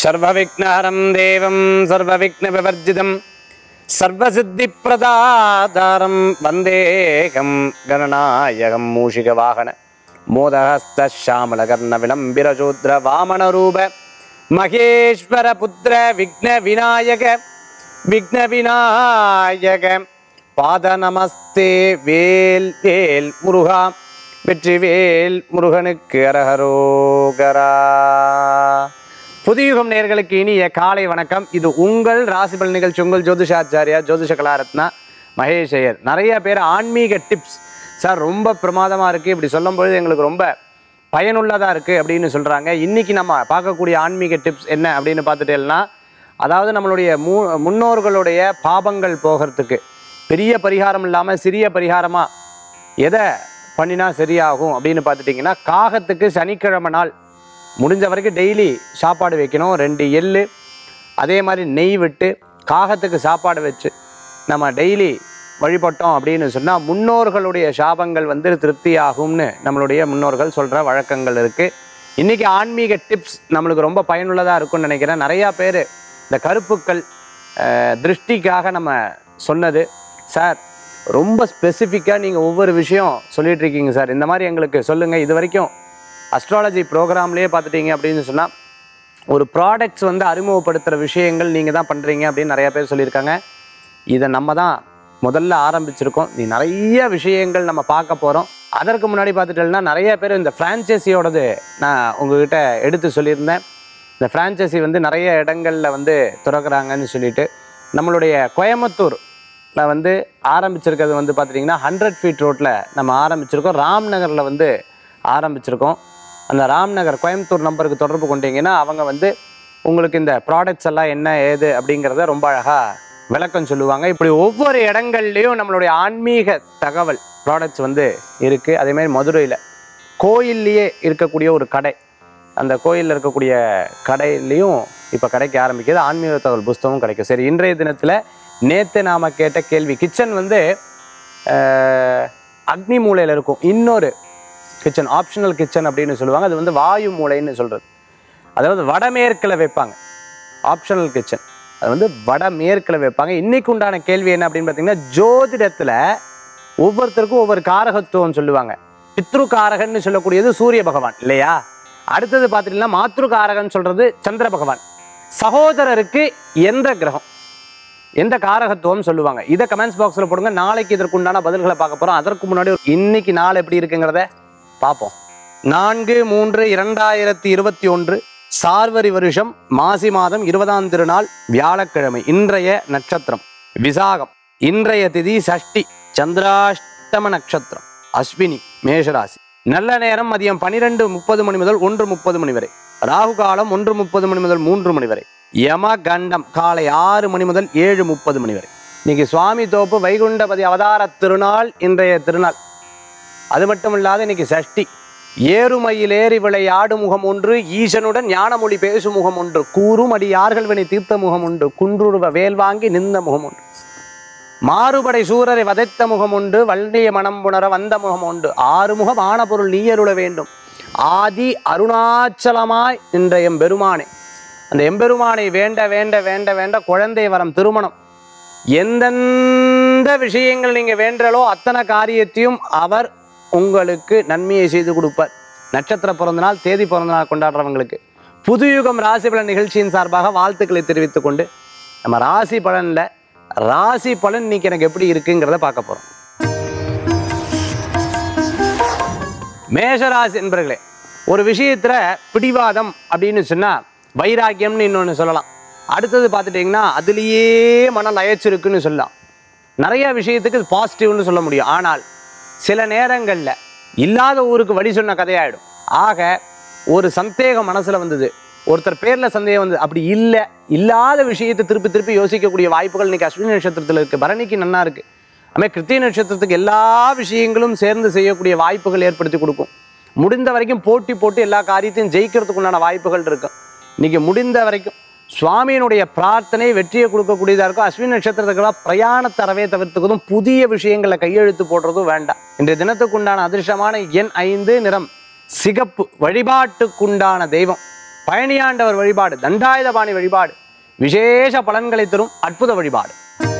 சர்வவிக்னஹரம் தேவம் சர்வவிக்னவிவர்ஜிதம் சர்வசித்திப்பிரதாதாரம் வந்தேகம் கணநாயகம் மூஷிகவாகன மோதஹஸ்தாமலகர்ண விளம்பிரசூத்ர வாமனரூப மகேஸ்வர புத்திர விக்ன விநாயக விக்ன விநாயக பாத நமஸ்தே வேல் வேல் முருகா வெற்றிவேல் முருகனுக்கு அரஹரோகரா புதியுகம் நேர்களுக்கு இனிய காலை வணக்கம் இது உங்கள் ராசிபல் நிகழ்ச்சி உங்கள் ஜோதிஷாச்சாரியா ஜோதிஷ கலாரத்னா மகேஷ் ஐயர் நிறைய பேர் ஆன்மீக டிப்ஸ் சார் ரொம்ப பிரமாதமாக இருக்குது இப்படி சொல்லும்பொழுது எங்களுக்கு ரொம்ப பயனுள்ளதாக இருக்குது அப்படின்னு சொல்கிறாங்க இன்றைக்கி நம்ம பார்க்கக்கூடிய ஆன்மீக டிப்ஸ் என்ன அப்படின்னு பார்த்துட்டேன்னா அதாவது நம்மளுடைய மூ முன்னோர்களுடைய பாபங்கள் போகிறதுக்கு பெரிய பரிகாரம் இல்லாமல் சிறிய பரிகாரமாக எதை பண்ணினா சரியாகும் அப்படின்னு பார்த்துட்டிங்கன்னா காகத்துக்கு சனிக்கிழமை நாள் முடிஞ்ச வரைக்கும் டெய்லி சாப்பாடு வைக்கணும் ரெண்டு எள்ளு அதே மாதிரி நெய் விட்டு காகத்துக்கு சாப்பாடு வச்சு நம்ம டெய்லி வழிபட்டோம் அப்படின்னு சொன்னால் முன்னோர்களுடைய சாபங்கள் வந்து திருப்தி ஆகும்னு நம்மளுடைய முன்னோர்கள் சொல்கிற வழக்கங்கள் இருக்குது இன்றைக்கி ஆன்மீக டிப்ஸ் நம்மளுக்கு ரொம்ப பயனுள்ளதாக இருக்கும்னு நினைக்கிறேன் நிறையா பேர் இந்த கருப்புக்கள் அஹ், திருஷ்டிக்காக நம்ம சொன்னது சார் ரொம்ப ஸ்பெசிஃபிக்காக நீங்கள் ஒவ்வொரு விஷயம் சொல்லிட்டு இருக்கீங்க சார் இந்த மாதிரி எங்களுக்கு சொல்லுங்கள் இது வரைக்கும் அஸ்ட்ராலஜி ப்ரோக்ராம்லேயே பார்த்துட்டீங்க அப்படின்னு சொன்னால் ஒரு ப்ராடக்ட்ஸ் வந்து அறிமுகப்படுத்துகிற விஷயங்கள் நீங்கள் தான் பண்ணுறீங்க அப்படின்னு நிறைய பேர் சொல்லியிருக்காங்க இதை நம்ம தான் முதல்ல ஆரம்பிச்சிருக்கோம் நீ நிறைய விஷயங்கள் நம்ம பார்க்க போகிறோம் அதற்கு முன்னாடி பார்த்துட்டோம்னா நிறைய பேர் இந்த ஃப்ரான்ச்சைஸியோடது நான் உங்ககிட்ட எடுத்து சொல்லியிருந்தேன் இந்த ஃப்ரான்ச்சைசி வந்து நிறைய இடங்களில் வந்து திறக்கிறாங்கன்னு சொல்லிட்டு நம்மளுடைய கோயம்புத்தூர்ல வந்து ஆரம்பிச்சிருக்கிறது வந்து பார்த்துட்டிங்கன்னா ஹண்ட்ரட் ஃபீட் ரோட்டில் நம்ம ஆரம்பிச்சிருக்கோம் ராம்நகரில் வந்து ஆரம்பிச்சிருக்கோம் அந்த ராம்நகர் கோயம்புத்தூர் நம்பருக்கு தொடர்பு கொண்டீங்கன்னா அவங்க வந்து உங்களுக்கு இந்த ப்ராடக்ட்ஸ் எல்லாம் என்ன ஏது அப்படிங்கிறத ரொம்ப அழகாக விளக்கம் சொல்லுவாங்க இப்படி ஒவ்வொரு இடங்கள்லையும் நம்மளுடைய ஆன்மீக தகவல் ப்ராடக்ட்ஸ் வந்து இருக்குது அதேமாதிரி மதுரையில் கோயில்லையே இருக்கக்கூடிய ஒரு கடை அந்த கோயிலில் இருக்கக்கூடிய கடையிலையும் இப்போ கிடைக்க ஆரம்பிக்குது ஆன்மீக தகவல் புஸ்தகமும் கிடைக்கும் சரி இன்றைய தினத்தில் நேற்று நாம் கேட்ட கேள்வி கிச்சன் வந்து அஹ், அக்னி மூலையில் இருக்கும் இன்னொரு கிச்சன் ஆப்ஷனல் கிச்சன் அப்படின்னு சொல்லுவாங்க அது வந்து வாயு மூலைன்னு சொல்கிறது அதாவது வடமேற்கில் வைப்பாங்க ஆப்ஷனல் கிச்சன் அது வந்து வடமேற்கில் வைப்பாங்க இன்னைக்கு உண்டான கேள்வி என்ன அப்படின்னு பார்த்தீங்கன்னா ஜோதிடத்தில் ஒவ்வொருத்தருக்கும் ஒவ்வொரு காரகத்துவம் சொல்லுவாங்க பித்ரு காரகன்னு சொல்லக்கூடியது சூரிய பகவான் இல்லையா அடுத்தது பார்த்துட்டீங்கன்னா மாத்ரு காரகன் சொல்றது சந்திர பகவான் சகோதரருக்கு எந்த கிரகம் எந்த காரகத்துவம் சொல்லுவாங்க இதை கமெண்ட்ஸ் பாக்ஸில் போடுங்க நாளைக்கு இதற்கு உண்டான பதில்களை பார்க்க போகிறோம் அதற்கு முன்னாடி ஒரு இன்னைக்கு நாள் எப்படி இருக்குங்கிறத பார்ப்போம் நான்கு மூன்று இரண்டாயிரத்தி இருபத்தி ஒன்று சார்வரி வருஷம் மாசி மாதம் இருபதாம் திருநாள் வியாழக்கிழமை இன்றைய நட்சத்திரம் விசாகம் இன்றைய திதி சஷ்டி சந்திராஷ்டம நட்சத்திரம் அஸ்வினி மேஷராசி நல்ல நேரம் மதியம் பனிரெண்டு முப்பது மணி முதல் ஒன்று முப்பது மணி வரை ராகு காலம் ஒன்று முப்பது மணி முதல் மூன்று மணி வரை யம கண்டம் காலை ஆறு மணி முதல் ஏழு முப்பது மணி வரை இன்னைக்கு சுவாமி தோப்பு வைகுண்டபதி அவதார திருநாள் இன்றைய திருநாள் அது மட்டும் இல்லாத இன்னைக்கு சஷ்டி ஏறுமையில் விளையாடு முகம் ஒன்று ஈசனுடன் ஞானமொழி பேசும் முகம் ஒன்று கூறும் அடியார்கள் வினை தீர்த்த முகம் உண்டு குன்றுருவ வேல் வாங்கி நின்ற முகம் உண்டு மாறுபடை சூரரை வதைத்த முகம் உண்டு வள்ளிய மனம் புணர வந்த முகம் உண்டு ஆறுமுகம் ஆன பொருள் நீயருள வேண்டும் ஆதி அருணாச்சலமாய் நின்ற எம்பெருமானே அந்த எம்பெருமானை வேண்ட வேண்ட வேண்ட வேண்ட குழந்தை வரம் திருமணம் எந்தெந்த விஷயங்கள் நீங்க வேண்டலோ அத்தனை காரியத்தையும் அவர் உங்களுக்கு நன்மையை செய்து கொடுப்பார் நட்சத்திர பிறந்த நாள் தேதி பிறந்த நாள் கொண்டாடுறவங்களுக்கு புதுயுகம் ராசி பலன் நிகழ்ச்சியின் சார்பாக வாழ்த்துக்களை தெரிவித்துக் கொண்டு நம்ம ராசி பலன்ல ராசி பலன் இன்னைக்கு எனக்கு எப்படி இருக்குங்கிறத பார்க்க போறோம் மேஷராசி என்பர்களே ஒரு விஷயத்துல பிடிவாதம் அப்படின்னு சொன்னா வைராக்கியம்னு இன்னொன்று சொல்லலாம் அடுத்தது பார்த்துட்டிங்கன்னா அதுலேயே மன லயச்சிருக்குன்னு சொல்லலாம் நிறைய விஷயத்துக்கு பாசிட்டிவ்னு சொல்ல முடியும் ஆனால் சில நேரங்களில் இல்லாத ஊருக்கு வழி சொன்ன கதையாயிடும் ஆக ஒரு சந்தேகம் மனசில் வந்தது ஒருத்தர் பேரில் சந்தேகம் வந்தது அப்படி இல்லை இல்லாத விஷயத்தை திருப்பி திருப்பி யோசிக்கக்கூடிய வாய்ப்புகள் இன்னைக்கு அஸ்வினி நட்சத்திரத்தில் இருக்குது பரணிக்கு நன்னா இருக்குது அதுமாதிரி கிருத்திய நட்சத்திரத்துக்கு எல்லா விஷயங்களும் சேர்ந்து செய்யக்கூடிய வாய்ப்புகள் ஏற்படுத்தி கொடுக்கும் முடிந்த வரைக்கும் போட்டி போட்டு எல்லா காரியத்தையும் ஜெயிக்கிறதுக்கு உண்டான வாய்ப்புகள் இருக்கும் இன்னைக்கு முடிந்த வரைக்கும் சுவாமியினுடைய பிரார்த்தனை வெற்றியை கொடுக்கக்கூடியதாக இருக்கும் அஸ்வினி நட்சத்திரத்துக்கெல்லாம் பிரயாணத்தை அறவே தவிர்த்துக்கிறதும் புதிய விஷயங்களை கையெழுத்து போடுறதும் வேண்டாம் இன்றைய தினத்துக்குண்டான அதிர்ஷ்டமான எண் ஐந்து நிறம் சிகப்பு வழிபாட்டுக்குண்டான தெய்வம் பழனியாண்டவர் வழிபாடு தண்டாயுதபாணி வழிபாடு விசேஷ பலன்களை தரும் அற்புத வழிபாடு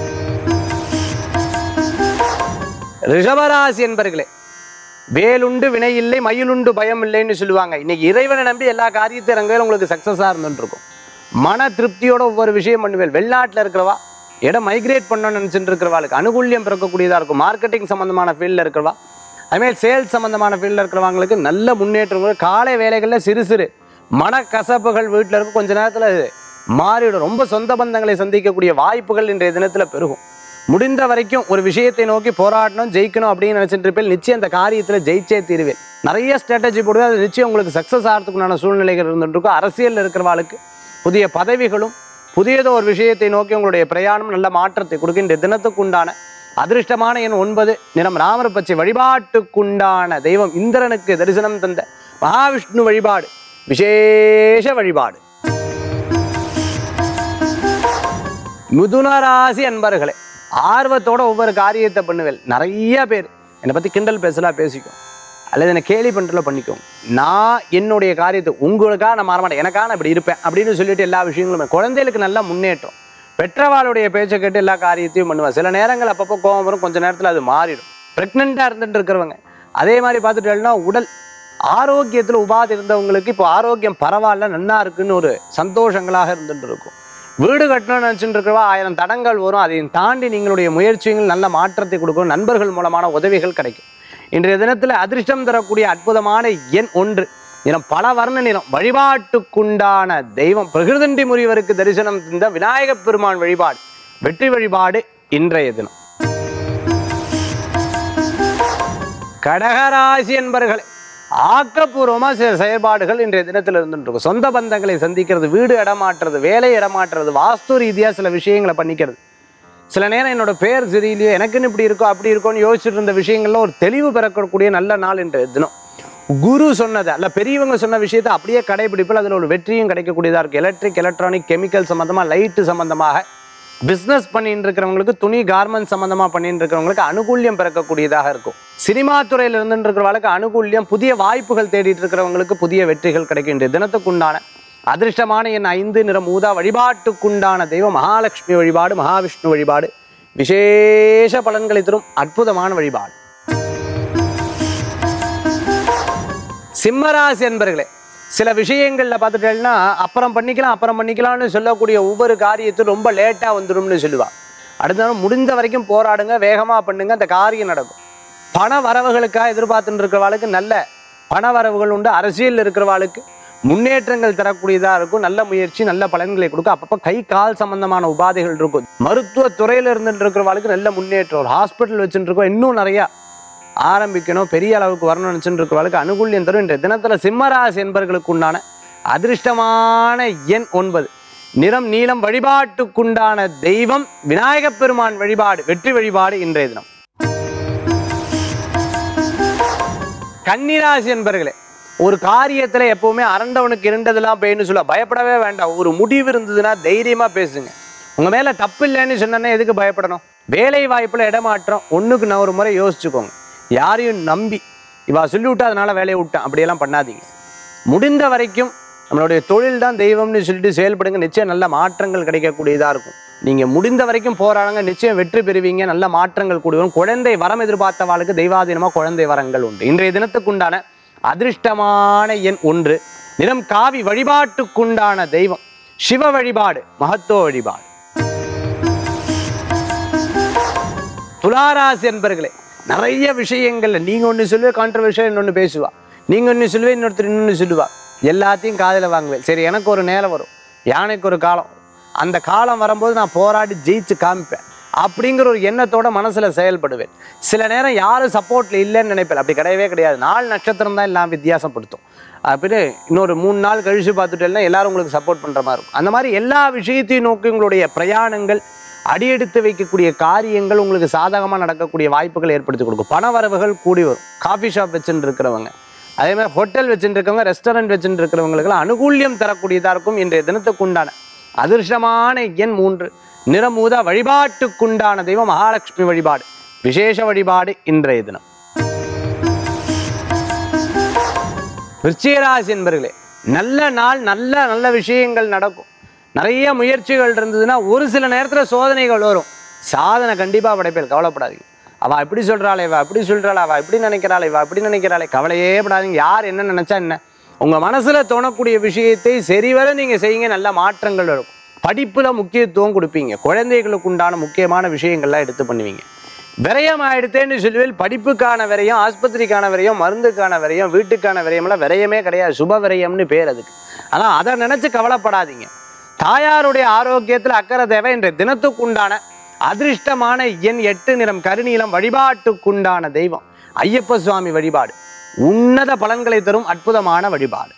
ரிஷபராசி என்பர்களே வேலுண்டு வினை இல்லை மயிலுண்டு பயம் இல்லைன்னு சொல்லுவாங்க இன்னைக்கு இறைவனை நம்பி எல்லா காரியத்தையும் இறங்கவே உங்களுக்கு சக்ஸஸாக இருந்துட்டு இருக்கும் மன திருப்தியோட ஒவ்வொரு விஷயம் பண்ணுவேன் வெளிநாட்டில் இருக்கிறவா இடம் மைக்ரேட் பண்ணணும்னு நினச்சிட்டு இருக்கிறவாளுக்கு அனுகூல்யம் பிறக்கக்கூடியதாக இருக்கும் மார்க்கெட்டிங் சம்மந்தமான ஃபீல்டில் இருக்கிறவா அதுமாதிரி சேல்ஸ் சம்மந்தமான ஃபீல்டில் இருக்கிறவங்களுக்கு நல்ல முன்னேற்றம் வரும். காலை வேலைகளில் சிறு சிறு மனக்கசப்புகள் வீட்டில் இருக்கும் கொஞ்ச நேரத்தில் மாறிவிடும் ரொம்ப சொந்த பந்தங்களை சந்திக்கக்கூடிய வாய்ப்புகள் இன்றைய தினத்தில் பெருகும் முடிந்த வரைக்கும் ஒரு விஷயத்தை நோக்கி போராடணும் ஜெயிக்கணும் அப்படின்னு நினைச்சிட்டு இருப்பேன் நிச்சயம் அந்த காரியத்தில் ஜெயிச்சே தீருவேன் நிறைய ஸ்ட்ராட்டஜி போடுவேன் அது நிச்சயம் உங்களுக்கு சக்ஸஸ் ஆகிறதுக்குண்டான சூழ்நிலைகள் இருந்துட்டு இருக்கும் அரசியலில் இருக்கிறவாளுக்கு புதிய பதவிகளும் புதியதோ ஒரு விஷயத்தை நோக்கி உங்களுடைய பிரயாணம் நல்ல மாற்றத்தை கொடுக்கும் இந்த தினத்துக்கு உண்டான அதிர்ஷ்டமான எண் ஒன்பது நிறம் ராமர் பச்சை வழிபாட்டுக்குண்டான தெய்வம் இந்திரனுக்கு தரிசனம் தந்த மகாவிஷ்ணு வழிபாடு விசேஷ வழிபாடு மிதுனராசி அன்பர்களே ஆர்வத்தோட ஒவ்வொரு காரியத்தை பண்ணுவேன் நிறைய பேர் என்னை பற்றி கிண்டல் பேசலாம் பேசிக்கும் அல்லது என்னை கேலி பண்ணுறல பண்ணிக்கும் நான் என்னுடைய காரியத்தை உங்களுக்காக நான் மாறமாட்டேன் எனக்காக நான் இப்படி இருப்பேன் அப்படின்னு சொல்லிட்டு எல்லா விஷயங்களும் குழந்தைகளுக்கு நல்ல முன்னேற்றம் பெற்றவாளுடைய பேச்சை கேட்டு எல்லா காரியத்தையும் பண்ணுவேன் சில நேரங்கள் அப்பப்போ கோபம் வரும் கொஞ்ச நேரத்தில் அது மாறிடும் ப்ரெக்னெண்ட்டாக இருந்துட்டு இருக்கிறவங்க அதே மாதிரி பார்த்துட்டேன்னா உடல் ஆரோக்கியத்தில் உபாதை இருந்தவங்களுக்கு இப்போ ஆரோக்கியம் பரவாயில்ல நன்னா இருக்குன்னு ஒரு சந்தோஷங்களாக இருந்துட்டு இருக்கும் வீடு கட்டணும்னு நினச்சிட்டு இருக்கிறவா ஆயிரம் தடங்கள் வரும் அதையும் தாண்டி நீங்களுடைய முயற்சிகள் நல்ல மாற்றத்தை கொடுக்கும் நண்பர்கள் மூலமான உதவிகள் கிடைக்கும் இன்றைய தினத்தில் அதிர்ஷ்டம் தரக்கூடிய அற்புதமான எண் ஒன்று நிறம் பல வர்ண நிறம் வழிபாட்டுக்குண்டான தெய்வம் பிரகிருதண்டி முறிவருக்கு தரிசனம் தந்த விநாயகப் பெருமான் வழிபாடு வெற்றி வழிபாடு இன்றைய தினம் கடகராசி என்பர்களே ஆக்கப்பூர்வமாக சில செயல்பாடுகள் இன்றைய தினத்தில் இருந்துட்டு இருக்கும் சொந்த பந்தங்களை சந்திக்கிறது வீடு இடமாற்றுறது வேலை இடமாற்றுறது வாஸ்து ரீதியாக சில விஷயங்களை பண்ணிக்கிறது சில நேரம் என்னோட பேர் சரியில்லையோ எனக்குன்னு இப்படி இருக்கோ அப்படி இருக்கோன்னு யோசிச்சுட்டு இருந்த விஷயங்கள்ல ஒரு தெளிவு பெறக்கூடிய நல்ல நாள் இன்றைய தினம் குரு சொன்னதை அல்ல பெரியவங்க சொன்ன விஷயத்தை அப்படியே கடைபிடிப்பில் அதில் ஒரு வெற்றியும் கிடைக்கக்கூடியதாக இருக்குது எலக்ட்ரிக் எலக்ட்ரானிக் கெமிக்கல் சம்மந்தமாக லைட்டு சம்மந்தமாக பிஸ்னஸ் பண்ணிட்டு இருக்கிறவங்களுக்கு துணி கார்மெண்ட் சம்மந்தமாக பண்ணிட்டு இருக்கிறவங்களுக்கு அனுகூல்யம் பிறக்கக்கூடியதாக இருக்கும் சினிமா துறையில் இருந்துட்டு இருக்கிறவங்களுக்கு அனுகூல்யம் புதிய வாய்ப்புகள் தேடிட்டு இருக்கிறவங்களுக்கு புதிய வெற்றிகள் கிடைக்கும் இன்றைய தினத்துக்குண்டான அதிர்ஷ்டமான என் ஐந்து நிறம் ஊதா வழிபாட்டுக்குண்டான தெய்வம் மகாலட்சுமி வழிபாடு மகாவிஷ்ணு வழிபாடு விசேஷ பலன்களை தரும் அற்புதமான வழிபாடு சிம்மராசி என்பர்களே சில விஷயங்கள்ல பார்த்துட்டேன்னா அப்புறம் பண்ணிக்கலாம் அப்புறம் பண்ணிக்கலாம்னு சொல்லக்கூடிய ஒவ்வொரு காரியத்தும் ரொம்ப லேட்டாக வந்துடும்னு சொல்லுவா அடுத்த நாள் முடிந்த வரைக்கும் போராடுங்க வேகமாக பண்ணுங்க அந்த காரியம் நடக்கும் பண வரவுகளுக்காக எதிர்பார்த்துட்டு இருக்கிறவாளுக்கு நல்ல பண வரவுகள் உண்டு அரசியலில் இருக்கிறவாளுக்கு முன்னேற்றங்கள் தரக்கூடியதாக இருக்கும் நல்ல முயற்சி நல்ல பலன்களை கொடுக்கும் அப்பப்போ கை கால் சம்பந்தமான உபாதைகள் இருக்கும் மருத்துவ துறையில் இருந்துட்டு இருக்கிறவாளுக்கு நல்ல முன்னேற்றம் ஒரு ஹாஸ்பிட்டல் வச்சுட்டு இருக்கோம் இன்னும் நிறையா ஆரம்பிக்கணும் பெரிய அளவுக்கு வரணும்னு நினச்சிட்டு இருக்கிறவளுக்கு அனுகூல்யம் தரும் இன்றைய தினத்தில் சிம்மராசி என்பர்களுக்கு உண்டான அதிர்ஷ்டமான எண் ஒன்பது நிறம் நீலம் வழிபாட்டுக்குண்டான தெய்வம் விநாயகப் பெருமான் வழிபாடு வெற்றி வழிபாடு இன்றைய தினம் கன்னிராசி என்பர்களே ஒரு காரியத்துல எப்பவுமே அரண்டவனுக்கு இருண்டதெல்லாம் பேன்னு சொல்ல பயப்படவே வேண்டாம் ஒரு முடிவு இருந்ததுன்னா தைரியமா பேசுங்க உங்க மேல தப்பு இல்லைன்னு சொன்னா எதுக்கு பயப்படணும் வேலை வாய்ப்புல இடமாற்றம் ஒண்ணுக்கு நான் ஒரு முறை யோசிச்சுக்கோங்க யாரையும் நம்பி இவா சொல்லி விட்டா அதனால வேலையை விட்டேன் அப்படியெல்லாம் பண்ணாதீங்க முடிந்த வரைக்கும் நம்மளுடைய தொழில் தான் தெய்வம்னு சொல்லிட்டு செயல்படுங்க நிச்சயம் நல்ல மாற்றங்கள் கிடைக்கக்கூடியதாக இருக்கும் நீங்கள் முடிந்த வரைக்கும் போராடுங்க நிச்சயம் வெற்றி பெறுவீங்க நல்ல மாற்றங்கள் கூடி வரும் குழந்தை வரம் எதிர்பார்த்தவாளுக்கு தெய்வாதீனமாக குழந்தை வரங்கள் உண்டு இன்றைய தினத்துக்குண்டான அதிர்ஷ்டமான எண் ஒன்று நிறம் காவி வழிபாட்டுக்குண்டான தெய்வம் சிவ வழிபாடு மகத்துவ வழிபாடு துளாராசி என்பர்களே நிறைய விஷயங்கள்ல நீங்க ஒண்ணு சொல்லுவே கான்ட்ரவர்ஷியல் இன்னொன்னு பேசுவா நீங்க ஒண்ணு சொல்லுவே இன்னொருத்தர் இன்னொன்னு சொல்லுவா எல்லாத்தையும் காதுல வாங்குவேன் சரி எனக்கு ஒரு நேரம் வரும் யானைக்கு ஒரு காலம் வரும். அந்த காலம் வரும்போது நான் போராடி ஜெயிச்சு காமிப்பேன் அப்படிங்கிற ஒரு எண்ணத்தோட மனசுல செயல்படுவேன் சில நேரம் யாரும் சப்போர்ட்ல இல்லைன்னு நினைப்பேன் அப்படி கிடையவே கிடையாது நாள் நட்சத்திரம் தான் எல்லாம் வித்தியாசப்படுத்தும் அப்படின்னு இன்னொரு மூணு நாள் கழிச்சு பார்த்துட்டேன்னா எல்லாரும் உங்களுக்கு சப்போர்ட் பண்ற மாதிரி இருக்கும் அந்த மாதிரி எல்லா விஷயத்தையும் நோக்கி உங்களுடைய பிரயாணங்கள் அடியெடுத்து வைக்கக்கூடிய காரியங்கள் உங்களுக்கு சாதகமாக நடக்கக்கூடிய வாய்ப்புகள் ஏற்படுத்தி கொடுக்கும் பண வரவுகள் கூடி வரும் காஃபி ஷாப் வச்சுட்டு இருக்கிறவங்க அதே மாதிரி ஹோட்டல் வச்சுட்டு இருக்கவங்க ரெஸ்டாரண்ட் வச்சுட்டு இருக்கிறவங்களுக்கெல்லாம் அனுகூல்யம் தரக்கூடியதாக இருக்கும் இன்றைய தினத்துக்குண்டான அதிர்ஷ்டமான எண் மூன்று நிறமூதா வழிபாட்டுக்குண்டான தெய்வம் மகாலட்சுமி வழிபாடு விசேஷ வழிபாடு இன்றைய தினம் விருச்சிகராசி என்பர்களே நல்ல நாள் நல்ல நல்ல விஷயங்கள் நடக்கும் நிறைய முயற்சிகள் இருந்ததுன்னா ஒரு சில நேரத்தில் சோதனைகள் வரும் சாதனை கண்டிப்பாக படைப்பேன் கவலைப்படாதீங்க அவள் இப்படி சொல்கிறாளே இவ இப்படி சொல்கிறாள் அவள் இப்படி நினைக்கிறாளே இவ இப்படி நினைக்கிறாளே கவலையே படாதீங்க யார் என்ன நினச்சா என்ன உங்கள் மனசில் தோணக்கூடிய விஷயத்தை சரிவர நீங்கள் செய்யுங்க நல்ல மாற்றங்கள் இருக்கும் படிப்பில் முக்கியத்துவம் கொடுப்பீங்க குழந்தைகளுக்கு உண்டான முக்கியமான விஷயங்கள்லாம் எடுத்து பண்ணுவீங்க விரயம் ஆயிடுத்தேன்னு சொல்லுவேல் படிப்புக்கான விரயம் ஆஸ்பத்திரிக்கான விரயம் மருந்துக்கான விரயம் வீட்டுக்கான விரயம்லாம் விரயமே கிடையாது சுப விரயம்னு பேர் அதுக்கு ஆனால் அதை நினச்சி கவலைப்படாதீங்க தாயாருடைய ஆரோக்கியத்தில் அக்கறை தேவை இன்றைய தினத்துக்குண்டான அதிர்ஷ்டமான எண் எட்டு நிறம் கருநீலம் வழிபாட்டுக்குண்டான தெய்வம் ஐயப்ப சுவாமி வழிபாடு உன்னத பலன்களை தரும் அற்புதமான வழிபாடு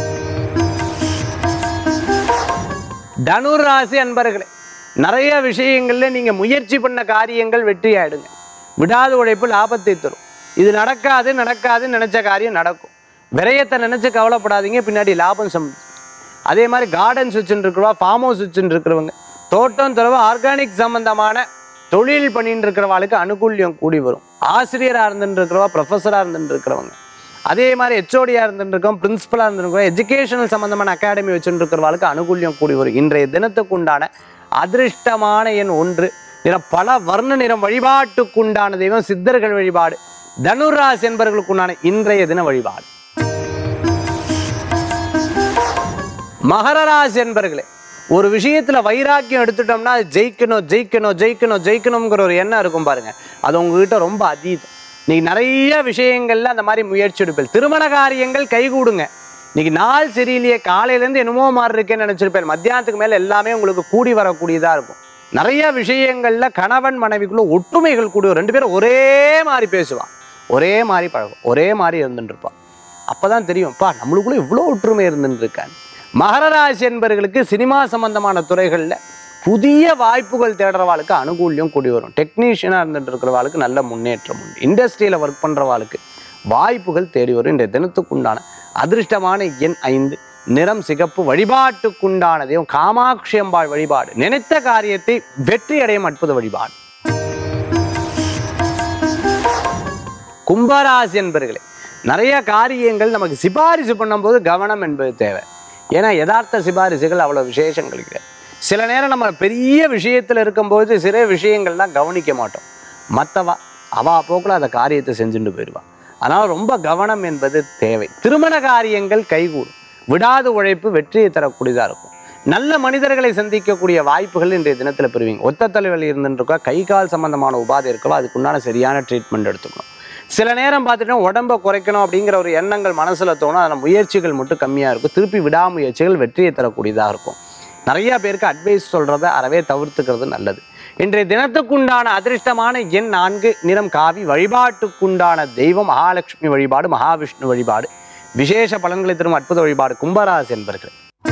தனுர் ராசி அன்பர்களே நிறைய விஷயங்கள்ல நீங்க முயற்சி பண்ண காரியங்கள் வெற்றி ஆயிடுங்க விடாத உழைப்பு லாபத்தை தரும் இது நடக்காது நடக்காதுன்னு நினைச்ச காரியம் நடக்கும் விரயத்தை நினைச்சு கவலைப்படாதீங்க பின்னாடி லாபம் சம் அதே மாதிரி கார்டன்ஸ் வச்சுட்டு இருக்கிறவா ஃபார்ம் ஹவுஸ் வச்சுட்டு இருக்கிறவங்க தோட்டம் துறவு ஆர்கானிக் சம்பந்தமான தொழில் பண்ணிட்டு இருக்கிறவாளுக்கு அனுகூல்யம் கூடி வரும் ஆசிரியராக இருந்துட்டு இருக்கிறவா ப்ரொஃபஸராக இருந்துட்டு இருக்கிறவங்க அதே மாதிரி ஹெச்ஓடியாக இருந்துட்டு இருக்கோம் பிரின்சிபலாக இருந்துருக்கோம் எஜுகேஷனல் சம்பந்தமான அகாடமி வச்சுட்டு இருக்கிறவாளுக்கு அனுகூல்யம் கூடி வரும் இன்றைய தினத்துக்கு உண்டான அதிர்ஷ்டமான எண் ஒன்று நிறம் பல வர்ண நிறம் வழிபாட்டுக்குண்டான தெய்வம் சித்தர்கள் வழிபாடு தனுராஸ் என்பவர்களுக்குண்டான இன்றைய தின வழிபாடு மகர ராசி என்பர்களே ஒரு விஷயத்துல வைராக்கியம் எடுத்துட்டோம்னா அது ஜெயிக்கணும் ஜெயிக்கணும் ஜெயிக்கணும் ஜெயிக்கணுங்கிற ஒரு எண்ணம் இருக்கும் பாருங்க அது உங்ககிட்ட ரொம்ப அதீதம் நீ நிறைய விஷயங்கள்ல அந்த மாதிரி முயற்சி எடுப்பேன் திருமண காரியங்கள் கைகூடுங்க இன்னைக்கு நாள் சரியில்லையே காலையிலேருந்து என்னமோ மாதிரி இருக்கேன்னு நினச்சிருப்பேன் மத்தியானத்துக்கு மேலே எல்லாமே உங்களுக்கு கூடி வரக்கூடியதாக இருக்கும் நிறைய விஷயங்கள்ல கணவன் மனைவிக்குள்ள ஒற்றுமைகள் கூடி வரும். ரெண்டு பேரும் ஒரே மாதிரி பேசுவான் ஒரே மாதிரி பழகும் ஒரே மாதிரி இருந்துட்டு இருப்பான் அப்பதான் தெரியும்ப்பா நம்மளுக்குள்ள இவ்வளோ ஒற்றுமை இருந்துட்டு இருக்கான் மகர ராசி என்பவர்களுக்கு சினிமா சம்பந்தமான துறைகளில் புதிய வாய்ப்புகள் தேடுறவாளுக்கு அனுகூல்யம் கூடி வரும் டெக்னீஷியனாக இருந்துட்டு இருக்கிறவாளுக்கு நல்ல முன்னேற்றம் உண்டு இண்டஸ்ட்ரியில் ஒர்க் பண்ணுறவாளுக்கு வாய்ப்புகள் தேடி வரும் இன்றைய தினத்துக்குண்டான அதிர்ஷ்டமான எண் ஐந்து நிறம் சிகப்பு வழிபாட்டுக்குண்டான தெய்வம் காமாட்சி அம்பாள் வழிபாடு நினைத்த காரியத்தை வெற்றி அடையும் அற்புத வழிபாடு கும்பராசி என்பர்களே நிறைய காரியங்கள் நமக்கு சிபாரிசு பண்ணும்போது கவனம் என்பது தேவை ஏன்னா யதார்த்த சிபாரிசுகள் அவ்வளோ விசேஷங்கள் கிடையாது சில நேரம் நம்ம பெரிய விஷயத்தில் இருக்கும்போது சில விஷயங்கள்லாம் கவனிக்க மாட்டோம் மற்றவா அவா போக்கில் அந்த காரியத்தை செஞ்சுட்டு போயிடுவா அதனால் ரொம்ப கவனம் என்பது தேவை திருமண காரியங்கள் கைகூடும் விடாத உழைப்பு வெற்றியை தரக்கூடியதாக இருக்கும் நல்ல மனிதர்களை சந்திக்கக்கூடிய வாய்ப்புகள் இன்றைய தினத்தில் பெறுவீங்க ஒத்த தலைவலி இருந்துருக்கா கை கால் சம்பந்தமான உபாதை இருக்கவோ அதுக்குண்டான சரியான ட்ரீட்மெண்ட் எடுத்துக்கணும் சில நேரம் பார்த்துட்டா உடம்பை குறைக்கணும் அப்படிங்கிற ஒரு எண்ணங்கள் மனசில் தோணும் அதில் முயற்சிகள் மட்டும் கம்மியாக இருக்கும் திருப்பி விடாமுயற்சிகள் வெற்றியை தரக்கூடியதாக இருக்கும் நிறைய பேருக்கு அட்வைஸ் சொல்கிறத அறவே தவிர்த்துக்கிறது நல்லது இன்றைய தினத்துக்குண்டான அதிர்ஷ்டமான எண் நான்கு நிறம் காவி வழிபாட்டுக்குண்டான தெய்வம் மகாலட்சுமி வழிபாடு மகாவிஷ்ணு வழிபாடு விசேஷ பலன்களை தரும் அற்புத வழிபாடு கும்பராசி என்பர்கள்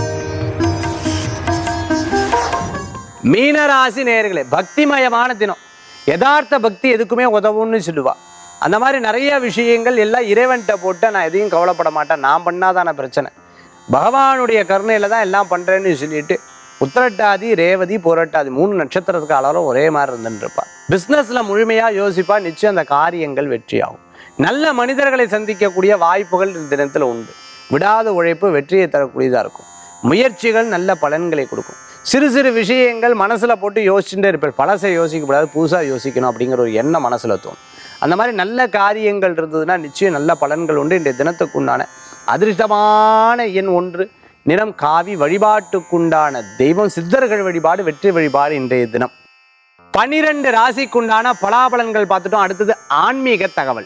மீனராசி நேயர்களே பக்திமயமான தினம் யதார்த்த பக்தி எதுக்குமே உதவும்னு சொல்லுவா அந்த மாதிரி நிறைய விஷயங்கள் எல்லாம் இறைவன்கிட்ட போட்டு நான் எதையும் கவலைப்பட மாட்டேன் நான் பண்ணாதான பிரச்சனை பகவானுடைய கருணையில தான் எல்லாம் பண்றேன்னு சொல்லிட்டு உத்திரட்டாதி ரேவதி போரட்டாதி மூணு நட்சத்திரத்துக்கு அளவும் ஒரே மாதிரி இருந்துட்டு இருப்பா பிஸ்னஸ்ல முழுமையா யோசிப்பா நிச்சயம் அந்த காரியங்கள் வெற்றியாகும் நல்ல மனிதர்களை சந்திக்கக்கூடிய வாய்ப்புகள் இந்த தினத்துல உண்டு விடாத உழைப்பு வெற்றியை தரக்கூடியதா இருக்கும் முயற்சிகள் நல்ல பலன்களை கொடுக்கும் சிறு சிறு விஷயங்கள் மனசுல போட்டு யோசிச்சுட்டே இருப்பார் பழசை யோசிக்கக்கூடாது புதுசா யோசிக்கணும் அப்படிங்கிற ஒரு எண்ணம் மனசுல தோணும் அந்த மாதிரி நல்ல காரியங்கள் இருந்ததுன்னா நிச்சயம் நல்ல பலன்கள் உண்டு இன்றைய தினத்துக்குண்டான அதிர்ஷ்டமான எண் ஒன்று நிறம் காவி வழிபாட்டுக்குண்டான தெய்வம் சித்தர்கள் வழிபாடு வெற்றி வழிபாடு இன்றைய தினம் பனிரெண்டு ராசிக்குண்டான பலாபலன்கள் பார்த்துட்டோம் அடுத்தது ஆன்மீக தகவல்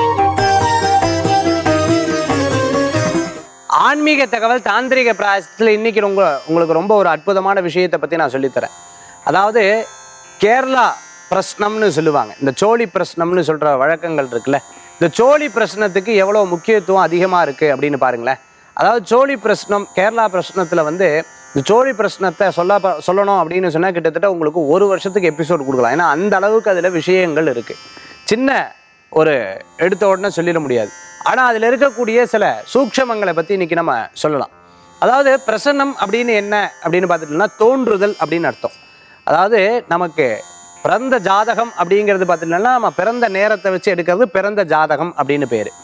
ஆன்மீக தகவல் தாந்திரிக பிராயசத்தில் இன்னைக்கு உங்க உங்களுக்கு ரொம்ப ஒரு அற்புதமான விஷயத்தை பற்றி நான் சொல்லித்தரேன் அதாவது கேரளா பிரശ്னம்னு சொல்லுவாங்க இந்த சோழி பிரശ്னம்னு சொல்கிற வழக்கங்கள் இருக்குல்ல இந்த சோழி பிரശ്னத்துக்கு எவ்வளோ முக்கியத்துவம் அதிகமாக இருக்குது அப்படின்னு பாருங்களேன் அதாவது சோழி பிரശ്னம் கேரளா பிரശ്னத்தில் வந்து இந்த சோழி பிரശ്னத்தை சொல்ல சொல்லணும் அப்படின்னு சொன்னால் கிட்டத்தட்ட உங்களுக்கு ஒரு வருஷத்துக்கு எபிசோட் கொடுக்கலாம் ஏன்னா அந்த அளவுக்கு அதில் விஷயங்கள் இருக்குது சின்ன ஒரு எடுத்த உடனே சொல்லிட முடியாது ஆனால் அதில் இருக்கக்கூடிய சில சூக்ஷமங்களை பற்றி இன்னைக்கு நம்ம சொல்லலாம் அதாவது பிரசன்னம் அப்படின்னு என்ன அப்படின்னு பார்த்துட்டோம்னா தோன்றுதல் அப்படின்னு அர்த்தம் அதாவது நமக்கு பிறந்த ஜாதகம் அப்படிங்கிறது பார்த்துட்டோம்னா நம்ம பிறந்த நேரத்தை வச்சு எடுக்கிறது பிறந்த ஜாதகம் அப்படின்னு பேர்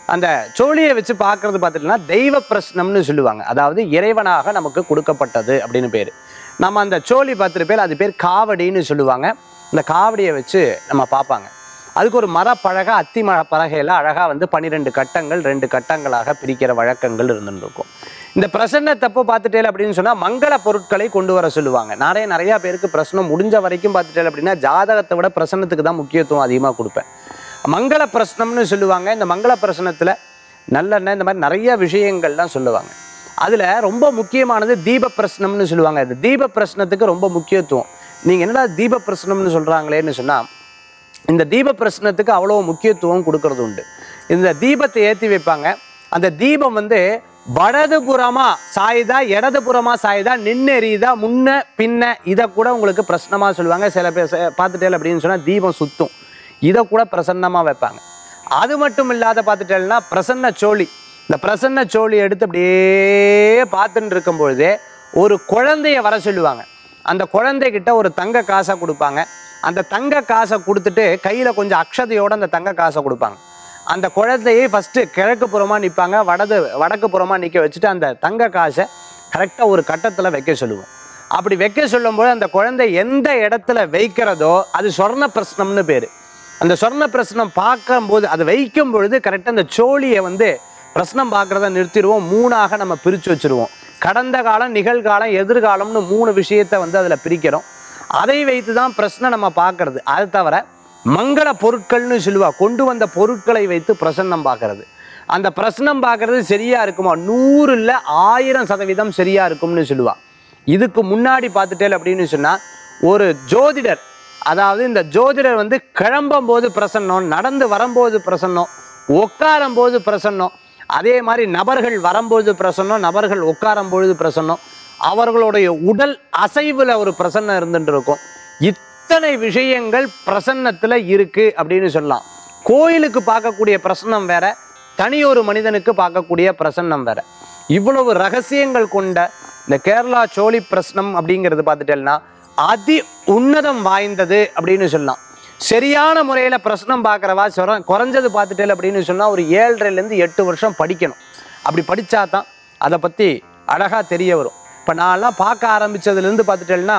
அந்த சோழியை வச்சு பார்க்கறது பார்த்துட்டுனா தெய்வ பிரஸ்னம்னு சொல்லுவாங்க அதாவது இறைவனாக நமக்கு கொடுக்கப்பட்டது அப்படின்னு பேர் நம்ம அந்த சோழி பார்த்துட்டு பேர் அது பேர் காவடின்னு சொல்லுவாங்க இந்த காவடியை வச்சு நம்ம பார்ப்பாங்க அதுக்கு ஒரு மரப்பழகை அத்தி மர பலகையில் அழகாக வந்து பன்னிரெண்டு கட்டங்கள் ரெண்டு கட்டங்களாக பிரிக்கிற வழக்கங்கள் இருந்துட்டு இருக்கும் இந்த பிரசன்னத்தப்போ பார்த்துட்டேல் அப்படின்னு சொன்னால் மங்கள பொருட்களை கொண்டு வர சொல்லுவாங்க நிறைய நிறையா பேருக்கு பிரசனம் முடிஞ்ச வரைக்கும் பார்த்துட்டேல் அப்படின்னா ஜாதகத்தை விட பிரசன்னத்துக்கு தான் முக்கியத்துவம் அதிகமாக கொடுப்பேன் மங்கள பிரசனம்னு சொல்லுவாங்க இந்த மங்கள பிரசனத்தில் நல்லெண்ணெய் இந்த மாதிரி நிறைய விஷயங்கள்லாம் சொல்லுவாங்க அதில் ரொம்ப முக்கியமானது தீப பிரசனம்னு சொல்லுவாங்க இந்த தீப பிரசனத்துக்கு ரொம்ப முக்கியத்துவம் நீங்கள் என்னடா தீப பிரசனம்னு சொல்கிறாங்களேன்னு சொன்னால் இந்த தீப பிரசனத்துக்கு அவ்வளோ முக்கியத்துவம் கொடுக்கறது உண்டு இந்த தீபத்தை ஏற்றி வைப்பாங்க அந்த தீபம் வந்து வலதுபுறமா சாயுதா இடதுபுறமா சாயுதா நின்று எரியுதா முன்ன பின்ன இதை கூட உங்களுக்கு பிரசனமா சொல்லுவாங்க சில பேர் ச- பார்த்துட்டேல் அப்படின்னு சொன்னால் தீபம் சுத்தும் இதை கூட பிரசன்னமாக வைப்பாங்க அது மட்டும் இல்லாத பார்த்துட்டேன்னா பிரசன்ன சோழி இந்த பிரசன்ன சோழி எடுத்து அப்படியே பார்த்துட்டு இருக்கும் பொழுதே ஒரு குழந்தைய வர சொல்லுவாங்க அந்த குழந்தைகிட்ட ஒரு தங்க காசை கொடுப்பாங்க அந்த தங்க காசை கொடுத்துட்டு கையில் கொஞ்சம் அக்ஷதையோட அந்த தங்க காசை கொடுப்பாங்க அந்த குழந்தையை ஃபஸ்ட்டு கிழக்கு புறமாக நிற்பாங்க வடது வடக்கு புறமாக நிற்க வச்சுட்டு அந்த தங்க காசை கரெக்டாக ஒரு கட்டத்தில் வைக்க சொல்லுவோம் அப்படி வைக்க சொல்லும்போது அந்த குழந்தை எந்த இடத்துல வைக்கிறதோ அது சொர்ண பிரஸ்னம்னு பேர் அந்த சொர்ண பிரஸ்னம் பார்க்கும்போது அதை வைக்கும் பொழுது கரெக்டாக அந்த சோழியை வந்து பிரஸ்னம் பார்க்குறத நிறுத்திடுவோம் மூணாக நம்ம பிரித்து வச்சிருவோம் கடந்த காலம் நிகழ்காலம் எதிர்காலம்னு மூணு விஷயத்தை வந்து அதில் பிரிக்கிறோம் அதை வைத்து தான் பிரச்சனை நம்ம பார்க்கறது அது தவிர மங்கள பொருட்கள்னு சொல்லுவா கொண்டு வந்த பொருட்களை வைத்து பிரசன்னம் பார்க்கறது அந்த பிரசனம் பார்க்கறது சரியா இருக்குமா நூறு இல்லை ஆயிரம் சதவீதம் சரியா இருக்கும்னு சொல்லுவா இதுக்கு முன்னாடி பார்த்துட்டேல் அப்படின்னு சொன்னா ஒரு ஜோதிடர் அதாவது இந்த ஜோதிடர் வந்து கிளம்பும் போது பிரசன்னம் நடந்து வரும்போது பிரசன்னம் உட்காரும் போது பிரசன்னம் அதே மாதிரி நபர்கள் வரும்போது பிரசன்னம் நபர்கள் உட்காரும் பொழுது பிரசன்னம் அவர்களுடைய உடல் அசைவுல ஒரு பிரசன்னம் இருந்துட்டு இருக்கும் இத்தனை விஷயங்கள் பிரசன்னத்துல இருக்கு அப்படின்னு சொல்லலாம் கோயிலுக்கு பார்க்கக்கூடிய பிரசன்னம் வேற தனியொரு மனிதனுக்கு பார்க்கக்கூடிய பிரசன்னம் வேற இவ்வளவு ரகசியங்கள் கொண்ட இந்த கேரளா சோழி பிரஸ்னம் அப்படிங்கிறது பார்த்துட்டேன்னா அதி உன்னதம் வாய்ந்தது அப்படின்னு சொல்லலாம் சரியான முறையில் பிரശ്னம் பார்க்குறவா சொர குறைஞ்சது பார்த்துட்டேல் அப்படின்னு சொன்னால் ஒரு ஏழரைலேருந்து எட்டு வருஷம் படிக்கணும் அப்படி படித்தா தான் அதை பற்றி அழகாக தெரிய வரும் இப்போ நான்லாம் பார்க்க ஆரம்பித்ததுலேருந்து பார்த்துட்டேன்னா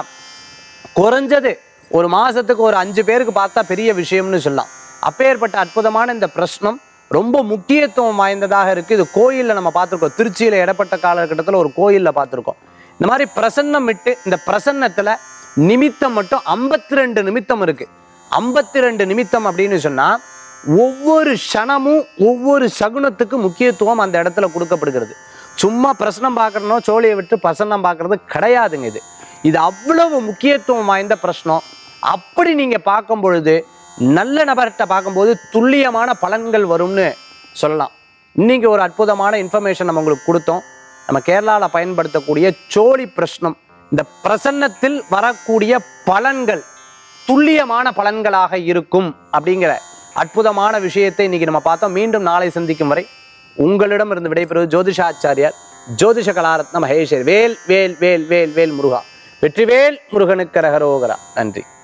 குறைஞ்சது ஒரு மாதத்துக்கு ஒரு அஞ்சு பேருக்கு பார்த்தா பெரிய விஷயம்னு சொல்லலாம் அப்பேற்பட்ட அற்புதமான இந்த பிரശ്னம் ரொம்ப முக்கியத்துவம் வாய்ந்ததாக இருக்குது இது கோயிலில் நம்ம பார்த்துருக்கோம் திருச்சியில் இடப்பட்ட காலகட்டத்தில் ஒரு கோயிலில் பார்த்துருக்கோம் இந்த மாதிரி பிரசன்னம் விட்டு இந்த பிரசன்னத்தில் நிமித்தம் மட்டும் ஐம்பத்தி ரெண்டு நிமித்தம் இருக்குது ஐம்பத்தி ரெண்டு நிமித்தம் அப்படின்னு சொன்னால் ஒவ்வொரு க்ஷணமும் ஒவ்வொரு சகுனத்துக்கு முக்கியத்துவம் அந்த இடத்துல கொடுக்கப்படுகிறது சும்மா பிரசனம் பார்க்கறனோ சோழியை விட்டு பிரசன்னம் பார்க்கறது கிடையாதுங்க இது இது அவ்வளவு முக்கியத்துவம் வாய்ந்த பிரശ്னம் அப்படி நீங்கள் பார்க்கும் பொழுது நல்ல நபர்கிட்ட பார்க்கும்போது துல்லியமான பலன்கள் வரும்னு சொல்லலாம் இன்னைக்கு ஒரு அற்புதமான இன்ஃபர்மேஷன் நம்ம உங்களுக்கு கொடுத்தோம் நம்ம கேரளாவில் பயன்படுத்தக்கூடிய சோழி பிரശ്னம் இந்த பிரசன்னத்தில் வரக்கூடிய பலன்கள் துல்லியமான பலன்களாக இருக்கும் அப்படிங்கிற அற்புதமான விஷயத்தை இன்னைக்கு நம்ம பார்த்தோம் மீண்டும் நாளை சந்திக்கும் வரை உங்களிடம் இருந்து விடைபெறுவது ஜோதிஷாச்சாரியார் ஜோதிஷ கலாரத்ன மகேஷர் வேல் வேல் வேல் வேல் வேல் முருகா வெற்றிவேல் முருகனுக்கு ரகரோகரா நன்றி